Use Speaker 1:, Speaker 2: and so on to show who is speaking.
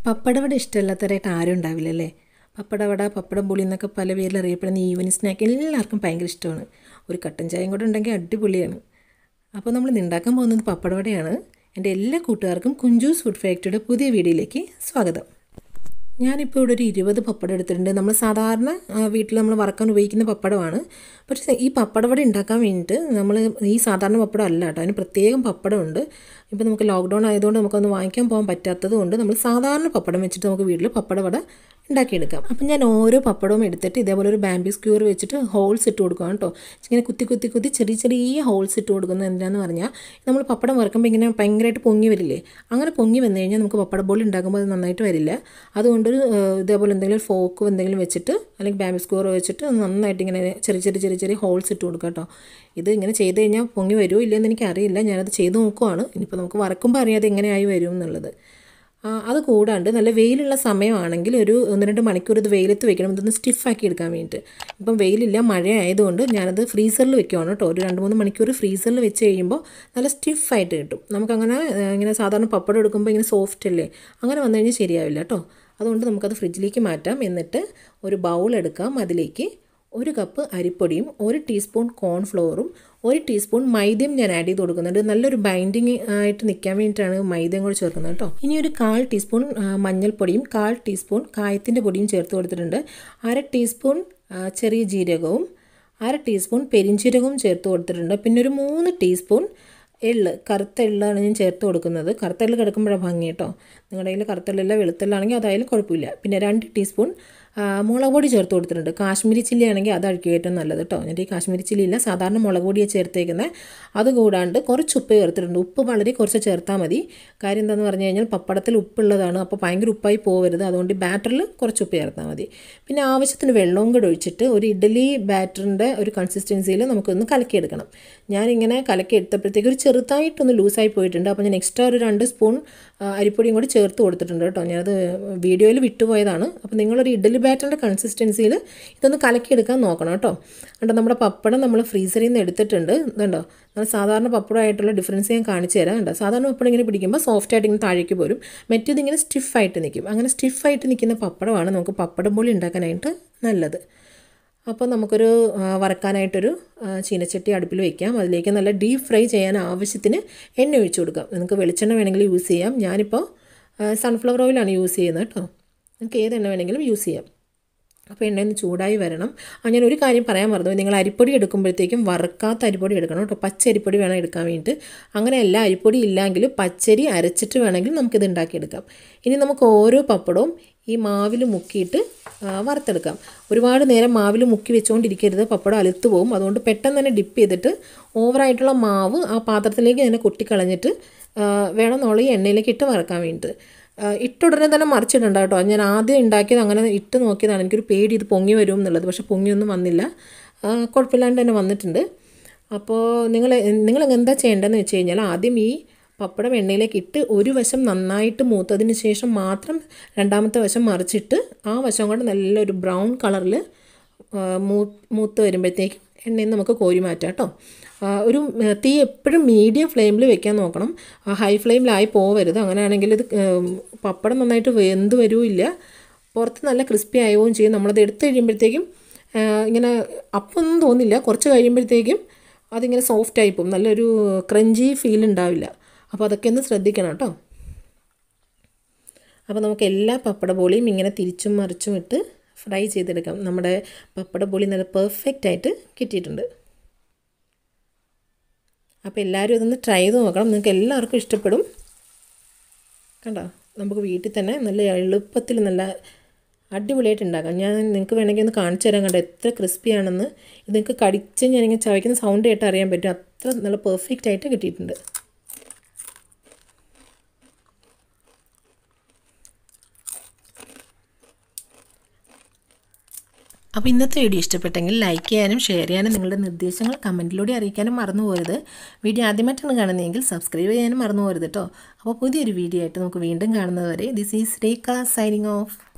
Speaker 1: പപ്പടവട ഇഷ്ടമില്ലാത്തവരായിട്ട് ആരും ഉണ്ടാവില്ലല്ലേ പപ്പടവട പപ്പടം പുളി എന്നൊക്കെ പല പേരിൽ അറിയപ്പെടുന്ന ഈവനിങ് സ്നാക്ക് എല്ലാവർക്കും ഭയങ്കര ഇഷ്ടമാണ് ഒരു കട്ടൻ ചായയും കൂടെ ഉണ്ടെങ്കിൽ അടിപൊളിയാണ് അപ്പോൾ നമ്മൾ ഇന്ന് ഉണ്ടാക്കാൻ പോകുന്നത് പപ്പടവടയാണ് എൻ്റെ എല്ലാ കൂട്ടുകാർക്കും കുഞ്ചൂസ് ഫുഡ് ഫാക്ടറിയുടെ പുതിയ വീഡിയോയിലേക്ക് സ്വാഗതം ഞാനിപ്പോൾ ഇവിടെ ഒരു ഇരുപത് പപ്പടം എടുത്തിട്ടുണ്ട് നമ്മൾ സാധാരണ വീട്ടിൽ നമ്മൾ വറക്കാൻ ഉപയോഗിക്കുന്ന പപ്പടമാണ് പക്ഷേ ഈ പപ്പടവട ഉണ്ടാക്കാൻ വേണ്ടിയിട്ട് നമ്മൾ ഈ സാധാരണ പപ്പടം അല്ല കേട്ടോ അതിന് പ്രത്യേകം പപ്പടമുണ്ട് ഇപ്പോൾ നമുക്ക് ലോക്ക്ഡൗൺ ആയതുകൊണ്ട് നമുക്കൊന്ന് വാങ്ങിക്കാൻ പോകാൻ പറ്റാത്തത് കൊണ്ട് നമ്മൾ സാധാരണ പപ്പടം വെച്ചിട്ട് നമുക്ക് വീട്ടിൽ പപ്പടവട ഉണ്ടാക്കിയെടുക്കാം അപ്പം ഞാൻ ഓരോ പപ്പടവും എടുത്തിട്ട് ഇതേപോലെ ഒരു ബാമ്പി സ്ക്യൂർ വെച്ചിട്ട് ഹോൾസ് ഇട്ട് കൊടുക്കുകയാണ് കേട്ടോ ഇങ്ങനെ കുത്തി കുത്തി കുത്തി ചെറിയ ചെറിയ ഹോൾസ് ഇട്ട് കൊടുക്കുന്നത് എന്തിനാന്ന് പറഞ്ഞാൽ നമ്മൾ പപ്പടം വറക്കുമ്പോൾ ഇങ്ങനെ ഭയങ്കരമായിട്ട് പൊങ്ങി വരില്ലേ അങ്ങനെ പൊങ്ങി വന്നു കഴിഞ്ഞാൽ നമുക്ക് പപ്പട ബോൾ ഉണ്ടാക്കുമ്പോൾ അത് നന്നായിട്ട് വരില്ല അതുകൊണ്ട് ഇതേപോലെ എന്തെങ്കിലും ഫോക്ക് എന്തെങ്കിലും വെച്ചിട്ട് അല്ലെങ്കിൽ ബാമ്പി സ്ക്യൂർ വെച്ചിട്ട് നന്നായിട്ട് ഇങ്ങനെ ചെറിയ ചെറിയ ചെറിയ ചെറിയ ഹോൾസ് ഇട്ട് കൊടുക്കുക കേട്ടോ ഇത് ഇങ്ങനെ ചെയ്ത് കഴിഞ്ഞാൽ പൊങ്ങി വരുമോ ഇല്ലയെന്ന് എനിക്കറിയില്ല ഞാനത് ചെയ്ത് നോക്കുവാണ് ഇനിയിപ്പോൾ നമുക്ക് വറക്കുമ്പോൾ അറിയാതെ എങ്ങനെയായി വരും എന്നുള്ളത് അത് കൂടാണ്ട് നല്ല വെയിലുള്ള സമയമാണെങ്കിൽ ഒരു ഒന്ന് രണ്ട് മണിക്കൂർ ഇത് വെയിലത്ത് വെക്കണം ഇതൊന്ന് സ്റ്റിഫാക്കി എടുക്കാൻ വേണ്ടിയിട്ട് ഇപ്പം വെയിലില്ല മഴ ആയതുകൊണ്ട് ഞാനത് ഫ്രീസറിൽ വെക്കുവാണ് കേട്ടോ ഒരു രണ്ട് മൂന്ന് മണിക്കൂർ ഫ്രീസറിൽ വെച്ച് കഴിയുമ്പോൾ നല്ല സ്റ്റിഫായിട്ട് കിട്ടും നമുക്കങ്ങനെ ഇങ്ങനെ സാധാരണ പപ്പടം എടുക്കുമ്പോൾ ഇങ്ങനെ സോഫ്റ്റ് അല്ലേ അങ്ങനെ വന്നു കഴിഞ്ഞാൽ ശരിയാവില്ല കേട്ടോ അതുകൊണ്ട് നമുക്കത് ഫ്രിഡ്ജിലേക്ക് മാറ്റാം എന്നിട്ട് ഒരു ബൗൾ എടുക്കാം അതിലേക്ക് ഒരു കപ്പ് അരിപ്പൊടിയും ഒരു ടീസ്പൂൺ കോൺഫ്ലോറും ഒരു ടീസ്പൂൺ മൈദയും ഞാൻ ആഡ് ചെയ്ത് കൊടുക്കുന്നുണ്ട് നല്ലൊരു ബൈൻഡിങ് ആയിട്ട് നിൽക്കാൻ വേണ്ടിയിട്ടാണ് മൈദയും കൂടി ചേർക്കുന്നത് കേട്ടോ ഇനി ഒരു കാൽ ടീസ്പൂൺ മഞ്ഞൾപ്പൊടിയും കാൽ ടീസ്പൂൺ കായത്തിൻ്റെ പൊടിയും ചേർത്ത് കൊടുത്തിട്ടുണ്ട് അര ടീസ്പൂൺ ചെറിയ ജീരകവും അര ടീസ്പൂൺ പെരിഞ്ചീരകവും ചേർത്ത് കൊടുത്തിട്ടുണ്ട് പിന്നെ ഒരു മൂന്ന് ടീസ്പൂൺ എള്ള് കറുത്ത എള്ളാണ് ഞാൻ ചേർത്ത് കൊടുക്കുന്നത് കറുത്ത എള്ള് കിടക്കുമ്പോഴാണ് ഭംഗി കേട്ടോ നിങ്ങളുടെ കയ്യിൽ കറുത്ത എള്ളില്ല വെളുത്തെല്ലാണെങ്കിൽ അതായാലും കുഴപ്പമില്ല പിന്നെ രണ്ട് ടീസ്പൂൺ മുളക് പൊടി ചേർത്ത് കൊടുത്തിട്ടുണ്ട് കാശ്മീരി ചില്ലി ആണെങ്കിൽ അതായിരിക്കും ഏറ്റവും നല്ലത് കേട്ടോ എൻ്റെ ഈ കാശ്മീരി ചില്ലി ഇല്ല സാധാരണ മുളക് പൊടിയാണ് ചേർത്തേക്കുന്നത് അതുകൂടാണ്ട് കുറച്ച് ഉപ്പ് ചേർത്തിട്ടുണ്ട് ഉപ്പ് വളരെ കുറച്ച് ചേർത്താൽ മതി കാര്യം എന്താണെന്ന് പറഞ്ഞു കഴിഞ്ഞാൽ പപ്പടത്തിൽ ഉപ്പുള്ളതാണ് അപ്പോൾ ഭയങ്കര ഉപ്പായി പോകരുത് അതുകൊണ്ട് ബാറ്ററിൽ കുറച്ച് ഉപ്പ് ചേർത്താൽ മതി പിന്നെ ആവശ്യത്തിന് വെള്ളവും കൂടെ ഒഴിച്ചിട്ട് ഒരു ഇഡലി ബാറ്ററിൻ്റെ ഒരു കൺസിസ്റ്റൻസിയിൽ നമുക്കൊന്ന് കലക്കിയെടുക്കണം ഞാനിങ്ങനെ കലക്കി എടുത്തപ്പോഴത്തേക്ക് ഒരു ചെറുതായിട്ടൊന്ന് ലൂസായി പോയിട്ടുണ്ട് അപ്പോൾ ഞാൻ എക്സ്ട്രാ ഒരു രണ്ട് സ്പൂൺ അരിപ്പൊടിയും കൂടി ചേർത്ത് കൊടുത്തിട്ടുണ്ട് കേട്ടോ ഞാനത് വീഡിയോയിൽ വിട്ടുപോയതാണ് അപ്പോൾ നിങ്ങളൊരു ഇഡലി ബാറ്ററിൻ്റെ കൺസിസ്റ്റൻസിയിൽ ഇതൊന്ന് കലക്കിയെടുക്കാൻ നോക്കണം കേട്ടോ കണ്ടോ നമ്മുടെ പപ്പടം നമ്മൾ ഫ്രീസറിൽ നിന്ന് എടുത്തിട്ടുണ്ട് ഇതുണ്ടോ നമ്മൾ സാധാരണ പപ്പടമായിട്ടുള്ള ഡിഫറൻസ് ഞാൻ കാണിച്ചു തരാം കണ്ടോ സാധാരണ പപ്പടം ഇങ്ങനെ പിടിക്കുമ്പോൾ സോഫ്റ്റ് ആയിട്ട് ഇങ്ങനെ താഴേക്ക് പോരും മറ്റേത് ഇങ്ങനെ സ്റ്റിഫായിട്ട് നിൽക്കും അങ്ങനെ സ്റ്റിഫായിട്ട് നിൽക്കുന്ന പപ്പടമാണ് നമുക്ക് പപ്പടം പൊളി ഉണ്ടാക്കാനായിട്ട് നല്ലത് അപ്പോൾ നമുക്കൊരു വറക്കാനായിട്ടൊരു ചീനച്ചട്ടി അടുപ്പിൽ വയ്ക്കാം അതിലേക്ക് നല്ല ഡീപ്പ് ഫ്രൈ ചെയ്യാൻ ആവശ്യത്തിന് എണ്ണ ഒഴിച്ചു കൊടുക്കാം നിങ്ങൾക്ക് വെളിച്ചെണ്ണ വേണമെങ്കിൽ യൂസ് ചെയ്യാം ഞാനിപ്പോൾ സൺഫ്ലവർ ഓയിലാണ് യൂസ് ചെയ്യുന്നത് കേട്ടോ നിങ്ങൾക്ക് ഏത് എണ്ണ വേണമെങ്കിലും യൂസ് ചെയ്യാം അപ്പോൾ എണ്ണ ഒന്ന് ചൂടായി വരണം ആ ഞാൻ ഒരു കാര്യം പറയാൻ മറന്നു നിങ്ങൾ അരിപ്പൊടി എടുക്കുമ്പോഴത്തേക്കും വറുക്കാത്ത അരിപ്പൊടി എടുക്കണം കേട്ടോ പച്ച അരിപ്പൊടി വേണം എടുക്കാൻ വേണ്ടിയിട്ട് അങ്ങനെയല്ല അരിപ്പൊടി ഇല്ലെങ്കിൽ പച്ചരി അരച്ചിട്ട് വേണമെങ്കിൽ നമുക്കിത് ഉണ്ടാക്കിയെടുക്കാം ഇനി നമുക്ക് ഓരോ പപ്പടവും ഈ മാവിൽ മുക്കിയിട്ട് വറുത്തെടുക്കാം ഒരുപാട് നേരം മാവിൽ മുക്കി വെച്ചുകൊണ്ടിരിക്കരുത് പപ്പടം അലുത്ത് പോകും അതുകൊണ്ട് പെട്ടെന്ന് തന്നെ ഡിപ്പ് ചെയ്തിട്ട് ഓവറായിട്ടുള്ള മാവ് ആ പാത്രത്തിലേക്ക് തന്നെ കൊട്ടിക്കളഞ്ഞിട്ട് വേണം നമ്മൾ ഈ എണ്ണയിലേക്ക് ഇട്ട് വറക്കാൻ വേണ്ടിയിട്ട് ഇട്ടുടനെ തന്നെ മറിച്ചിടണ്ട കേട്ടോ ഞാൻ ആദ്യം ഉണ്ടാക്കിയത് അങ്ങനെ ഇട്ട് നോക്കിയതാണ് എനിക്കൊരു പേടി ഇത് പൊങ്ങി വരും എന്നുള്ളത് പക്ഷേ പൊങ്ങിയൊന്നും വന്നില്ല കുഴപ്പമില്ലാണ്ട് തന്നെ വന്നിട്ടുണ്ട് അപ്പോൾ നിങ്ങൾ നിങ്ങൾ എന്താ ചെയ്യേണ്ടതെന്ന് വെച്ച് കഴിഞ്ഞാൽ ആദ്യം ഈ പപ്പടം എണ്ണയിലേക്ക് ഇട്ട് ഒരു വശം നന്നായിട്ട് മൂത്തതിന് ശേഷം മാത്രം രണ്ടാമത്തെ വശം മറിച്ചിട്ട് ആ വശം കൊണ്ട് നല്ലൊരു ബ്രൗൺ കളറിൽ മൂ മൂത്ത് വരുമ്പോഴത്തേക്കും എണ്ണയിൽ നമുക്ക് കോരി മാറ്റാം കേട്ടോ ഒരു തീ എപ്പോഴും മീഡിയം ഫ്ലെയിമിൽ വെക്കാൻ നോക്കണം ഹൈ ഫ്ലെയിമിലായി പോവരുത് അങ്ങനെയാണെങ്കിൽ ഇത് പപ്പടം നന്നായിട്ട് വെന്ത് വരുമില്ല പുറത്ത് നല്ല ക്രിസ്പി ആവുകയും ചെയ്യും നമ്മളത് എടുത്ത് കഴിയുമ്പോഴത്തേക്കും ഇങ്ങനെ അപ്പൊന്നും തോന്നില്ല കുറച്ച് കഴിയുമ്പോഴത്തേക്കും അതിങ്ങനെ സോഫ്റ്റ് ആയി പോകും നല്ലൊരു ക്രഞ്ചി ഫീൽ ഉണ്ടാവില്ല അപ്പോൾ അതൊക്കെ ഒന്ന് ശ്രദ്ധിക്കണം കേട്ടോ അപ്പോൾ നമുക്ക് എല്ലാ പപ്പട ബോളിയും ഇങ്ങനെ തിരിച്ചും മറിച്ചും ഇട്ട് ഫ്രൈ ചെയ്തെടുക്കാം നമ്മുടെ പപ്പട ബോളി നല്ല പെർഫെക്റ്റ് ആയിട്ട് കിട്ടിയിട്ടുണ്ട് അപ്പോൾ എല്ലാവരും ഇതൊന്ന് ട്രൈ ചെയ്ത് നോക്കണം നിങ്ങൾക്ക് എല്ലാവർക്കും ഇഷ്ടപ്പെടും കണ്ടോ നമുക്ക് വീട്ടിൽ തന്നെ നല്ല എളുപ്പത്തിൽ നല്ല അടിപൊളിയായിട്ട് ഉണ്ടാക്കാം ഞാൻ നിങ്ങൾക്ക് വേണമെങ്കിൽ ഒന്ന് കാണിച്ചു തരാൻ കണ്ടോ എത്ര ക്രിസ്പിയാണെന്ന് ഇത് നിങ്ങൾക്ക് കടിച്ച് ഞാനിങ്ങനെ ചവയ്ക്കുന്ന സൗണ്ട് കേട്ട് അറിയാൻ പറ്റും അത്ര നല്ല പെർഫെക്റ്റ് ആയിട്ട് കിട്ടിയിട്ടുണ്ട് അപ്പോൾ ഇന്നത്തെ വീഡിയോ ഇഷ്ടപ്പെട്ടെങ്കിൽ ലൈക്ക് ചെയ്യാനും ഷെയർ ചെയ്യാനും നിങ്ങളുടെ നിർദ്ദേശങ്ങൾ കമൻറ്റിലൂടെ അറിയിക്കാനും മറന്നു പോകരുത് വീഡിയോ ആദ്യമായിട്ടാണ് കാണുന്നതെങ്കിൽ സബ്സ്ക്രൈബ് ചെയ്യാനും മറന്നു പോകരുത് കേട്ടോ അപ്പോൾ പുതിയൊരു വീഡിയോ ആയിട്ട് നമുക്ക് വീണ്ടും കാണുന്നതുവരെ this is Rekha signing of